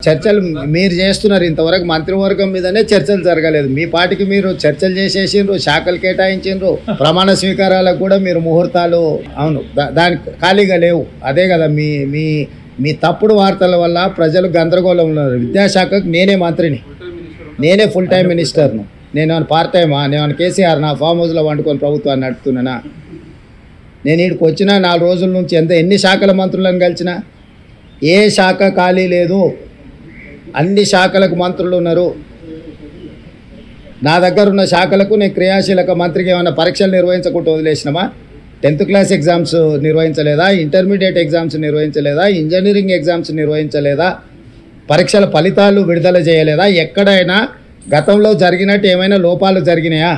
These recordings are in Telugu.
చర్చలు మీరు చేస్తున్నారు ఇంతవరకు మంత్రివర్గం మీదనే చర్చలు జరగలేదు మీ పాటికి మీరు చర్చలు చేసేసిండ్రు శాఖలు కేటాయించిండ్రు ప్రమాణ స్వీకారాలకు కూడా మీరు ముహూర్తాలు అవును దా- దానికి ఖాళీగా లేవు అదే కదా మీ మీ మీ తప్పుడు వార్తల వల్ల ప్రజలు గందరగోళంలో ఉన్నారు విద్యాశాఖకు నేనే మంత్రిని నేనే ఫుల్ టైం మినిస్టర్ను నేను ఏమైనా పార్ట్ టైమా నేను ఏమైనా కేసీఆర్ నా ఫామ్ హౌస్లో వండుకొని ప్రభుత్వాన్ని నడుపుతున్నానా నేను ఇక్కడికి వచ్చిన నాలుగు రోజుల నుంచి ఎంత ఎన్ని శాఖల మంత్రులను కలిసిన ఏ శాఖ ఖాళీ లేదు అన్ని శాఖలకు మంత్రులు ఉన్నారు నా దగ్గర ఉన్న శాఖలకు నేను క్రియాశీలక మంత్రికి ఏమైనా పరీక్షలు నిర్వహించకుండా వదిలేసినామా టెన్త్ క్లాస్ ఎగ్జామ్స్ నిర్వహించలేదా ఇంటర్మీడియట్ ఎగ్జామ్స్ నిర్వహించలేదా ఇంజనీరింగ్ ఎగ్జామ్స్ నిర్వహించలేదా పరీక్షల ఫలితాలు విడుదల చేయలేదా ఎక్కడైనా గతంలో జరిగినట్టు ఏమైనా లోపాలు జరిగినాయా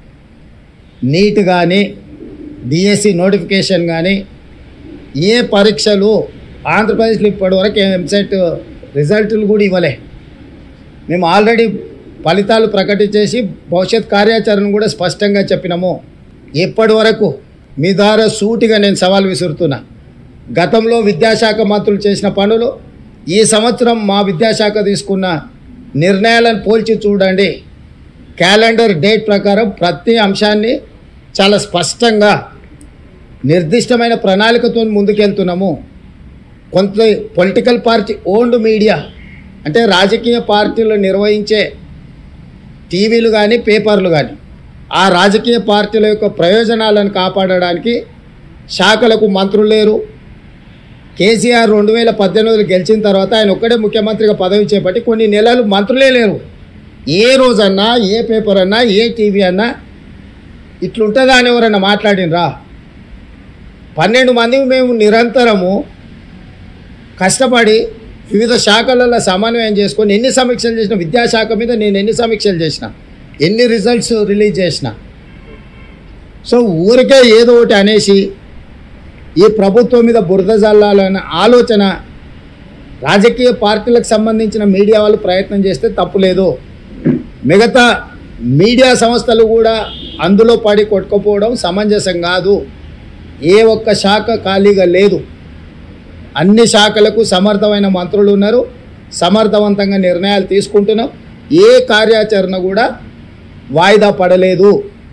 నీట్ కానీ డిఎస్సి నోటిఫికేషన్ కానీ ఏ పరీక్షలు ఆంధ్రప్రదేశ్లో ఇప్పటివరకు ఎంసెట్ రిజల్ట్లు కూడా ఇవ్వలే మేము ఆల్రెడీ ఫలితాలు ప్రకటించేసి భవిష్యత్ కార్యాచరణ కూడా స్పష్టంగా చెప్పినాము ఇప్పటి వరకు మీ ద్వారా సూటిగా నేను సవాల్ విసురుతున్నా గతంలో విద్యాశాఖ మంత్రులు చేసిన పనులు ఈ సంవత్సరం మా విద్యాశాఖ తీసుకున్న నిర్ణయాలను పోల్చి చూడండి క్యాలెండర్ డేట్ ప్రకారం ప్రతి అంశాన్ని చాలా స్పష్టంగా నిర్దిష్టమైన ప్రణాళికతో ముందుకెళ్తున్నాము కొంత పొలిటికల్ పార్టీ ఓన్డ్ మీడియా అంటే రాజకీయ పార్టీలు నిర్వహించే టీవీలు కానీ పేపర్లు కానీ ఆ రాజకీయ పార్టీల యొక్క ప్రయోజనాలను కాపాడడానికి శాఖలకు మంత్రులు లేరు కేసీఆర్ రెండు వేల పద్దెనిమిదిలో గెలిచిన తర్వాత ఆయన ఒక్కడే ముఖ్యమంత్రిగా పదవి చేపట్టి కొన్ని నెలలు మంత్రులే లేరు ఏ రోజన్నా ఏ పేపర్ అన్నా ఏ టీవీ అన్నా ఇట్లుంటుందా అని ఎవరన్నా మాట్లాడినరా పన్నెండు మంది మేము నిరంతరము కష్టపడి వివిధ శాఖలలో సమన్వయం చేసుకొని ఎన్ని సమీక్షలు చేసిన విద్యాశాఖ మీద నేను ఎన్ని సమీక్షలు చేసిన ఎన్ని రిజల్ట్స్ రిలీజ్ చేసిన సో ఊరికే ఏదో ఒకటి అనేసి ఈ ప్రభుత్వం మీద బురద జల్లాలన్న ఆలోచన రాజకీయ పార్టీలకు సంబంధించిన మీడియా వాళ్ళు ప్రయత్నం చేస్తే తప్పు లేదు మిగతా మీడియా సంస్థలు కూడా అందులో పడి కొట్టుకుపోవడం సమంజసం కాదు ఏ ఒక్క శాఖ ఖాళీగా లేదు అన్ని శాఖలకు సమర్థమైన మంత్రులు ఉన్నారు సమర్థవంతంగా నిర్ణయాలు తీసుకుంటున్నాం ఏ కార్యాచరణ కూడా వాయిదా పడలేదు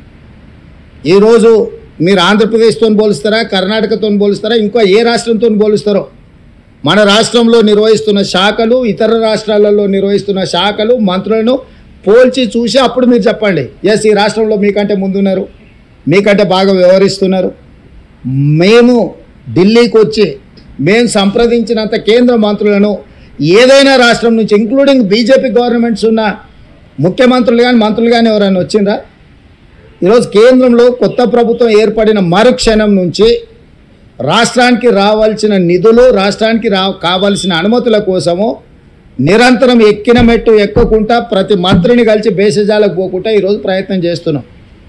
ఈరోజు మీరు ఆంధ్రప్రదేశ్తో పోలుస్తారా కర్ణాటకతో పోలుస్తారా ఇంకా ఏ రాష్ట్రంతో పోలుస్తారో మన రాష్ట్రంలో నిర్వహిస్తున్న శాఖలు ఇతర రాష్ట్రాలలో నిర్వహిస్తున్న శాఖలు మంత్రులను పోల్చి చూసి అప్పుడు మీరు చెప్పండి ఎస్ ఈ రాష్ట్రంలో మీకంటే ముందున్నారు మీకంటే బాగా వ్యవహరిస్తున్నారు మేము ఢిల్లీకి వచ్చి మేము సంప్రదించినంత కేంద్ర మంత్రులను ఏదైనా రాష్ట్రం నుంచి ఇంక్లూడింగ్ బీజేపీ గవర్నమెంట్స్ ఉన్న ముఖ్యమంత్రులు కానీ మంత్రులు కానీ ఎవరైనా వచ్చిండ్రా ఈరోజు కేంద్రంలో కొత్త ప్రభుత్వం ఏర్పడిన మరుక్షణం నుంచి రాష్ట్రానికి రావాల్సిన నిధులు రాష్ట్రానికి రా కావాల్సిన అనుమతుల కోసము నిరంతరం ఎక్కిన మెట్టు ఎక్కకుండా ప్రతి మంత్రిని కలిసి బేసజాలకు పోకుండా ఈరోజు ప్రయత్నం చేస్తున్నాం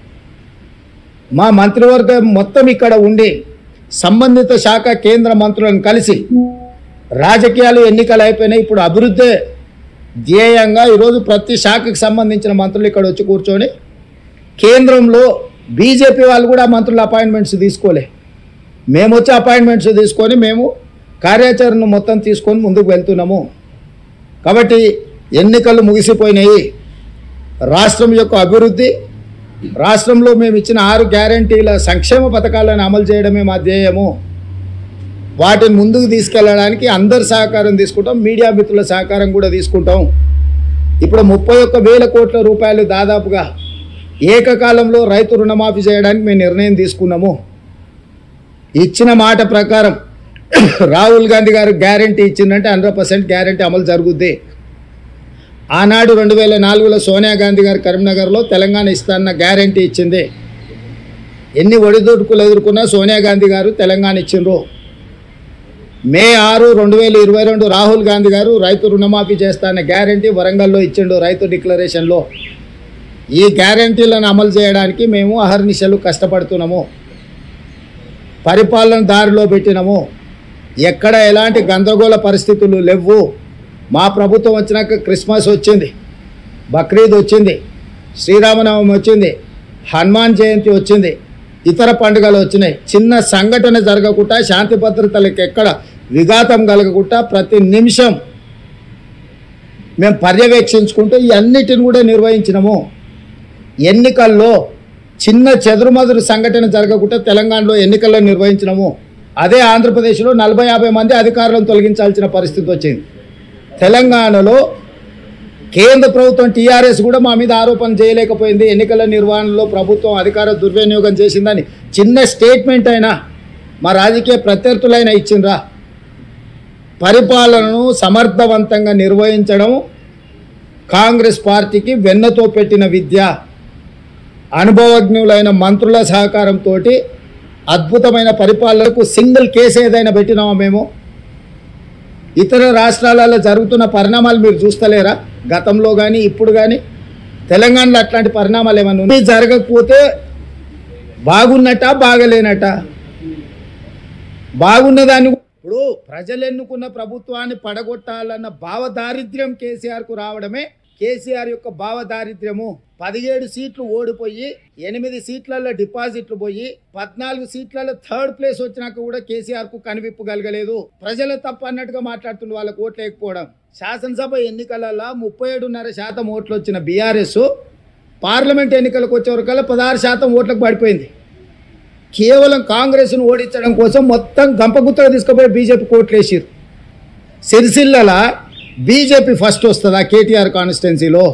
మా మంత్రివర్గం మొత్తం ఇక్కడ ఉండి సంబంధిత శాఖ కేంద్ర మంత్రులను కలిసి రాజకీయాలు ఎన్నికలు అయిపోయినాయి ఇప్పుడు అభివృద్ధి ధ్యేయంగా ఈరోజు ప్రతి శాఖకు సంబంధించిన మంత్రులు ఇక్కడ వచ్చి కూర్చొని కేంద్రంలో బీజేపీ వాళ్ళు కూడా మంత్రుల అపాయింట్మెంట్స్ తీసుకోలే మేము వచ్చి అపాయింట్మెంట్స్ తీసుకొని మేము కార్యాచరణ మొత్తం తీసుకొని ముందుకు వెళ్తున్నాము కాబట్టి ఎన్నికలు ముగిసిపోయినాయి రాష్ట్రం యొక్క అభివృద్ధి రాష్ట్రంలో మేము ఇచ్చిన ఆరు గ్యారంటీల సంక్షేమ పథకాలను అమలు చేయడమే మా ధ్యేయము వాటిని ముందుకు తీసుకెళ్ళడానికి అందరి సహకారం తీసుకుంటాం మీడియా మిత్రుల సహకారం కూడా తీసుకుంటాం ఇప్పుడు ముప్పై ఒక్క వేల కోట్ల రూపాయలు దాదాపుగా ఏకకాలంలో రైతు రుణమాఫీ చేయడానికి మేము నిర్ణయం తీసుకున్నాము ఇచ్చిన మాట ప్రకారం రాహుల్ గాంధీ గారు గ్యారంటీ ఇచ్చిందంటే హండ్రెడ్ పర్సెంట్ గ్యారంటీ అమలు జరుగుద్ది ఆనాడు రెండు వేల నాలుగులో సోనియా గాంధీ గారు కరీంనగర్లో తెలంగాణ ఇస్తాన్న గ్యారంటీ ఇచ్చింది ఎన్ని ఒడిదుడుకులు ఎదుర్కొన్నా సోనియా గాంధీ గారు తెలంగాణ ఇచ్చిండ్రు మే ఆరు రెండు వేల ఇరవై రెండు రాహుల్ గాంధీ గారు రైతు రుణమాఫీ చేస్తాన్న గ్యారంటీ వరంగల్లో ఇచ్చిండు రైతు డిక్లరేషన్లో ఈ గ్యారంటీలను అమలు చేయడానికి మేము అహర్నిశలు కష్టపడుతున్నాము పరిపాలన దారిలో పెట్టినాము ఎక్కడ ఎలాంటి గందరగోళ పరిస్థితులు లేవు మా ప్రభుత్వం వచ్చినాక క్రిస్మస్ వచ్చింది బక్రీద్ వచ్చింది శ్రీరామనవమి వచ్చింది హనుమాన్ జయంతి వచ్చింది ఇతర పండుగలు వచ్చినాయి చిన్న సంఘటన జరగకుండా శాంతి భద్రతలకు ఎక్కడ విఘాతం కలగకుండా ప్రతి నిమిషం మేము పర్యవేక్షించుకుంటూ ఈ అన్నిటిని కూడా నిర్వహించినాము ఎన్నికల్లో చిన్న చెదురుమదురు సంఘటన జరగకుండా తెలంగాణలో ఎన్నికల్లో నిర్వహించినాము అదే ఆంధ్రప్రదేశ్లో నలభై యాభై మంది అధికారులను తొలగించాల్సిన పరిస్థితి వచ్చింది తెలంగాణలో కేంద్ర ప్రభుత్వం టీఆర్ఎస్ కూడా మా మీద ఆరోపణ చేయలేకపోయింది ఎన్నికల నిర్వహణలో ప్రభుత్వం అధికార దుర్వినియోగం చేసిందని చిన్న స్టేట్మెంట్ అయినా మా రాజకీయ ప్రత్యర్థులైనా ఇచ్చిండ్రా పరిపాలనను సమర్థవంతంగా నిర్వహించడం కాంగ్రెస్ పార్టీకి వెన్నతో పెట్టిన విద్య అనుభవజ్ఞులైన మంత్రుల సహకారంతో అద్భుతమైన పరిపాలనకు సింగిల్ కేసు ఏదైనా పెట్టినామా మేము ఇతర రాష్ట్రాలలో జరుగుతున్న పరిణామాలు మీరు చూస్తలేరా గతంలో కానీ ఇప్పుడు కానీ తెలంగాణలో అట్లాంటి పరిణామాలు ఏమైనా ఉన్నాయి జరగకపోతే బాగున్నట బాగలేనట బాగున్నదాన్ని ఇప్పుడు ప్రజలు ఎన్నుకున్న ప్రభుత్వాన్ని పడగొట్టాలన్న భావదారిద్ర్యం కేసీఆర్కు రావడమే కేసీఆర్ యొక్క భావదారిద్ర్యము పదిహేడు సీట్లు ఓడిపోయి ఎనిమిది సీట్లలో డిపాజిట్లు పోయి పద్నాలుగు సీట్లలో థర్డ్ ప్లేస్ వచ్చినాక కూడా కేసీఆర్ కు కనివిప్పు కలగలేదు ప్రజలు తప్ప అన్నట్టుగా మాట్లాడుతున్న వాళ్ళకు ఓట్లు లేకపోవడం శాసనసభ ఎన్నికలలో ముప్పై ఏడున్నర శాతం ఓట్లు వచ్చిన బీఆర్ఎస్ పార్లమెంట్ ఎన్నికలకు వచ్చేవరకల్లా పదహారు శాతం ఓట్లకు పడిపోయింది కేవలం కాంగ్రెస్ను ఓడించడం కోసం మొత్తం గంపగుత్తగా తీసుకుపోయి బీజేపీ కోట్లు వేసారు సిరిసిల్లల బీజేపీ ఫస్ట్ వస్తుందా కేటీఆర్ కాన్స్టిట్యున్సీలో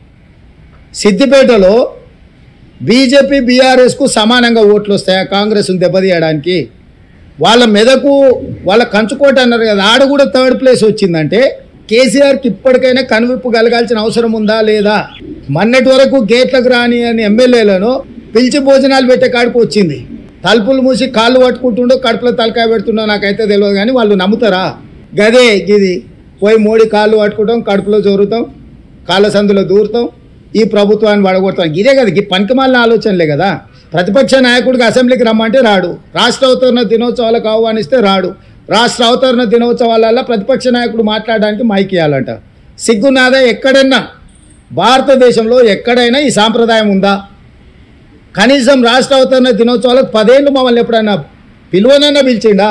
సిద్దిపేటలో బీజేపీ బీఆర్ఎస్కు సమానంగా ఓట్లు వస్తాయా కాంగ్రెస్ను దెబ్బతీయడానికి వాళ్ళ మెదకు వాళ్ళ కంచుకోట అన్నారు కదా ఆడ కూడా థర్డ్ ప్లేస్ వచ్చిందంటే కేసీఆర్కి ఇప్పటికైనా కనువిప్పు కలగాల్సిన అవసరం ఉందా లేదా మొన్నటి వరకు గేట్లకు రాని అని ఎమ్మెల్యేలను పిలిచి భోజనాలు పెట్టే కాడికి వచ్చింది తలుపులు మూసి కాళ్ళు పట్టుకుంటుండో కడుపులో తలకాయ పెడుతుండో నాకైతే తెలియదు కానీ వాళ్ళు నమ్ముతారా గదే ఇది పోయి మోడీ కాళ్ళు పట్టుకుంటాం కడుపులో జోరుతాం కాళ్ళ సందులో దూరుతాం ఈ ప్రభుత్వాన్ని పడగొడతాం ఇదే కదా ఈ పనికిమాలిన ఆలోచనలే కదా ప్రతిపక్ష నాయకుడికి అసెంబ్లీకి రమ్మంటే రాడు రాష్ట్ర అవతరణ దినోత్సవాలకు ఆహ్వానిస్తే రాడు రాష్ట్ర అవతరణ దినోత్సవాలలో ప్రతిపక్ష నాయకుడు మాట్లాడడానికి మైక్ ఇవ్వాలంట సిగ్గునాదా ఎక్కడన్నా భారతదేశంలో ఎక్కడైనా ఈ సాంప్రదాయం ఉందా కనీసం రాష్ట్ర అవతరణ దినోత్సవాలకు పదేళ్ళు మమ్మల్ని ఎప్పుడైనా పిలువనన్నా పిలిచిండా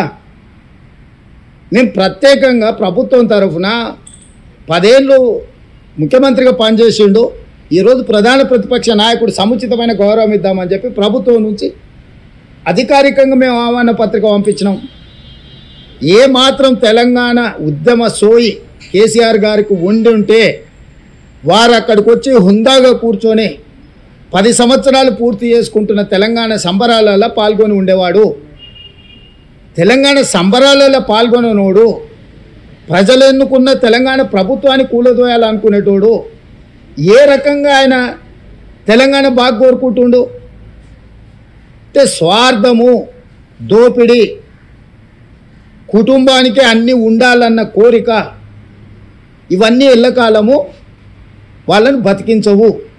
నేను ప్రత్యేకంగా ప్రభుత్వం తరఫున పదేళ్ళు ముఖ్యమంత్రిగా పనిచేసిండు ఈరోజు ప్రధాన ప్రతిపక్ష నాయకుడు సముచితమైన గౌరవం ఇద్దామని చెప్పి ప్రభుత్వం నుంచి అధికారికంగా మేము ఆహ్వాన పత్రిక పంపించినాం ఏ మాత్రం తెలంగాణ ఉద్యమ సోయి కేసీఆర్ గారికి ఉండి ఉంటే వారు అక్కడికి వచ్చి హుందాగా కూర్చొని పది సంవత్సరాలు పూర్తి చేసుకుంటున్న తెలంగాణ సంబరాలలో పాల్గొని ఉండేవాడు తెలంగాణ సంబరాలలో పాల్గొననోడు ప్రజలు ఎన్నుకున్న తెలంగాణ ప్రభుత్వాన్ని కూలదోయాలనుకునేటోడు ఏ రకంగా ఆయన తెలంగాణ బాగా కోరుకుంటుండు అంటే స్వార్థము దోపిడి కుటుంబానికి అన్నీ ఉండాలన్న కోరిక ఇవన్నీ ఎల్లకాలము వాళ్ళని బతికించవు